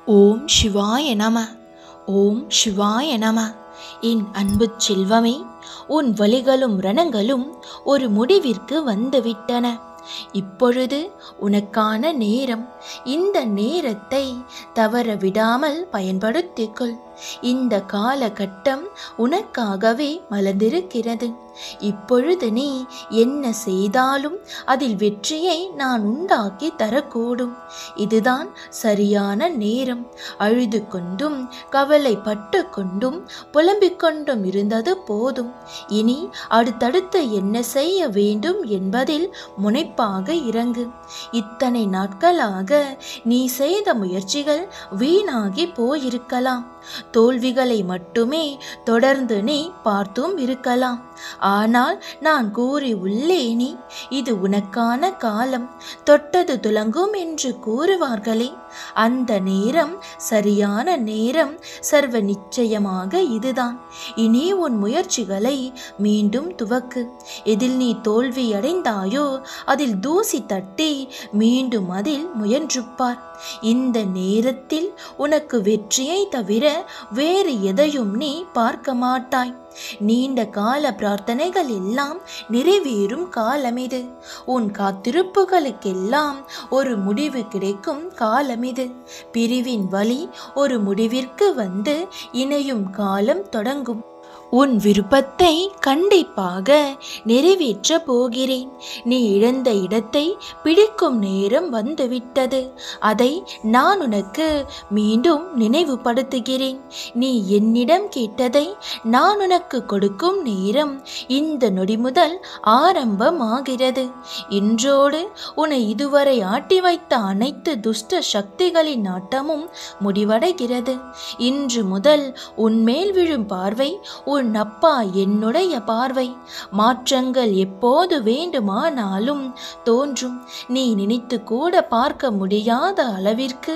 ஓம் சிவாய நம ஓம் சிவாய நம என் அன்பு செல்வமே உன் வலிகளும் ரணங்களும் ஒரு முடிவிற்கு வந்துவிட்டன இப்பொழுது உனக்கான நேரம் இந்த நேரத்தை தவற விடாமல் பயன்படுத்திக்கொள் இந்த காலகட்டம் உனக்காகவே மலர்ந்திருக்கிறது இப்பொழுது நீ என்ன செய்தாலும் அதில் வெற்றியை நான் உண்டாக்கி தரக்கூடும் இதுதான் சரியான நேரம் அழுது கொண்டும் கவலைப்பட்டு கொண்டும் புலம்பிக் கொண்டும் இருந்தது போதும் இனி அடுத்தடுத்து என்ன செய்ய வேண்டும் என்பதில் முனைப்பாக இறங்கு இத்தனை நாட்களாக நீ செய்த முயற்சிகள் வீணாகி போயிருக்கலாம் தோல்விகளை மட்டுமே தொடர்ந்து நீ பார்த்தும் இருக்கலாம் ஆனால் நான் கூறி உள்ளேனே இது உனக்கான காலம் தொட்டது துலங்கும் என்று கூறுவார்களே அந்த நேரம் சரியான நேரம் சர்வ நிச்சயமாக இதுதான் இனி உன் முயற்சிகளை மீண்டும் துவக்கு எதில் நீ தோல்வி அடைந்தாயோ அதில் தூசி தட்டி மீண்டும் அதில் முயன்றுப்பார் இந்த நேரத்தில் உனக்கு வெற்றியை தவிர வேறு எதையும் நீ பார்க்க மாட்டாய் நீண்ட கால பிரார்த்தனைகள் எல்லாம் நிறைவேறும் காலம் இது உன் காத்திருப்புகளுக்கெல்லாம் ஒரு முடிவு கிடைக்கும் காலம் இது பிரிவின் வழி ஒரு முடிவிற்கு வந்து இணையும் காலம் தொடங்கும் உன் விருப்பத்தை கண்டிப்பாக நிறைவேற்ற போகிறேன் நீ இழந்த இடத்தை பிடிக்கும் நேரம் வந்துவிட்டது அதை நான் உனக்கு மீண்டும் நினைவுபடுத்துகிறேன் நீ என்னிடம் கேட்டதை நான் உனக்கு கொடுக்கும் நேரம் இந்த நொடி முதல் ஆரம்பமாகிறது இன்றோடு உன்னை இதுவரை ஆட்டி வைத்த அனைத்து துஷ்ட சக்திகளின் ஆட்டமும் முடிவடைகிறது இன்று முதல் உன்மேல் விழும் பார்வை உன் அப்பா என்னுடைய பார்வை மாற்றங்கள் எப்போது வேண்டுமானாலும் தோன்றும் நீ நினைத்து கூட பார்க்க முடியாத அளவிற்கு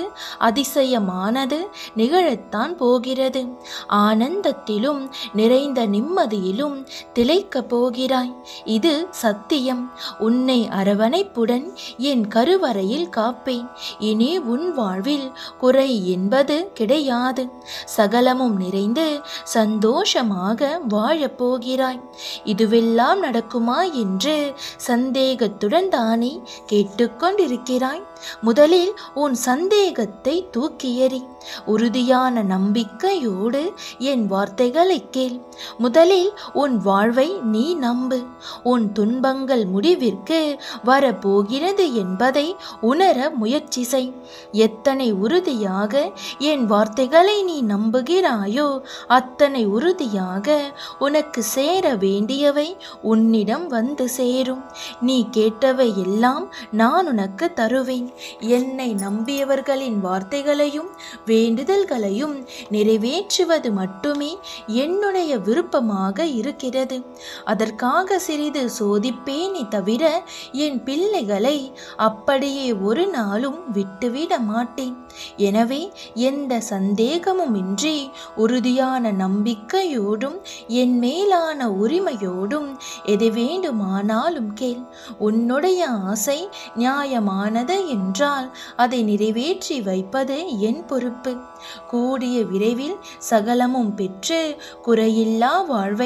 அதிசயமானது நிகழத்தான் போகிறது ஆனந்தத்திலும் நிறைந்த நிம்மதியிலும் திளைக்கப் போகிறாய் இது சத்தியம் உன்னை அரவணைப்புடன் என் கருவறையில் காப்பேன் இனி உன் வாழ்வில் குறை என்பது கிடையாது சகலமும் நிறைந்து சந்தோஷமாக வாழப் போகிறாய் இதுவெல்லாம் நடக்குமா என்று சந்தேகத்துடன் தானே கேட்டுக்கொண்டிருக்கிறாய் முதலில் உன் சந்தேகத்தை தூக்கி எறி உறுதியான நம்பிக்கையோடு என் வார்த்தைகளை கேள் முதலில் உன் வாழ்வை நீ நம்பு உன் துன்பங்கள் முடிவிற்கு வரப்போகிறது என்பதை உணர முயற்சி செய் எத்தனை உறுதியாக என் வார்த்தைகளை நீ நம்புகிறாயோ அத்தனை உறுதியாக உனக்கு சேர வேண்டியவை உன்னிடம் வந்து சேரும் நீ கேட்டவை எல்லாம் நான் உனக்கு தருவேன் என்னை நம்பியவர்களின் வார்த்தைகளையும் வேண்டுதல்களையும் நிறைவேற்றுவது மட்டுமே என்னுடைய விருப்பமாக இருக்கிறது அதற்காக சிறிது சோதிப்பேனே தவிர என் பிள்ளைகளை அப்படியே ஒரு நாளும் விட்டுவிட மாட்டேன் எனவே எந்த சந்தேகமும் இன்றி உறுதியான நம்பிக்கையோடும் என் மேலான உரிமையோடும் எது வேண்டுமானாலும் கேள் உன்னுடைய ஆசை நியாயமானது என்றால் அதை நிறைவேற்றி வைப்பது என் பொறுப்பு கூடிய விரைவில் சகலமும் பெற்று குறையில்லா வாழ்வை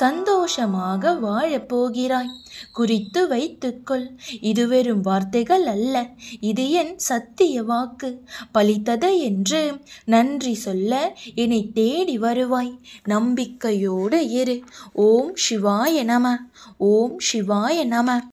சந்தோஷமாக வாழப்போகிறாய் குறித்து வைத்துக்கொள் இது வெறும் வார்த்தைகள் அல்ல இது என் சத்திய வாக்கு பலித்தது என்று நன்றி சொல்ல என்னை தேடி வருவாய் நம்பிக்கையோடு இரு ஓம் சிவாய நம ஓம் சிவாய நம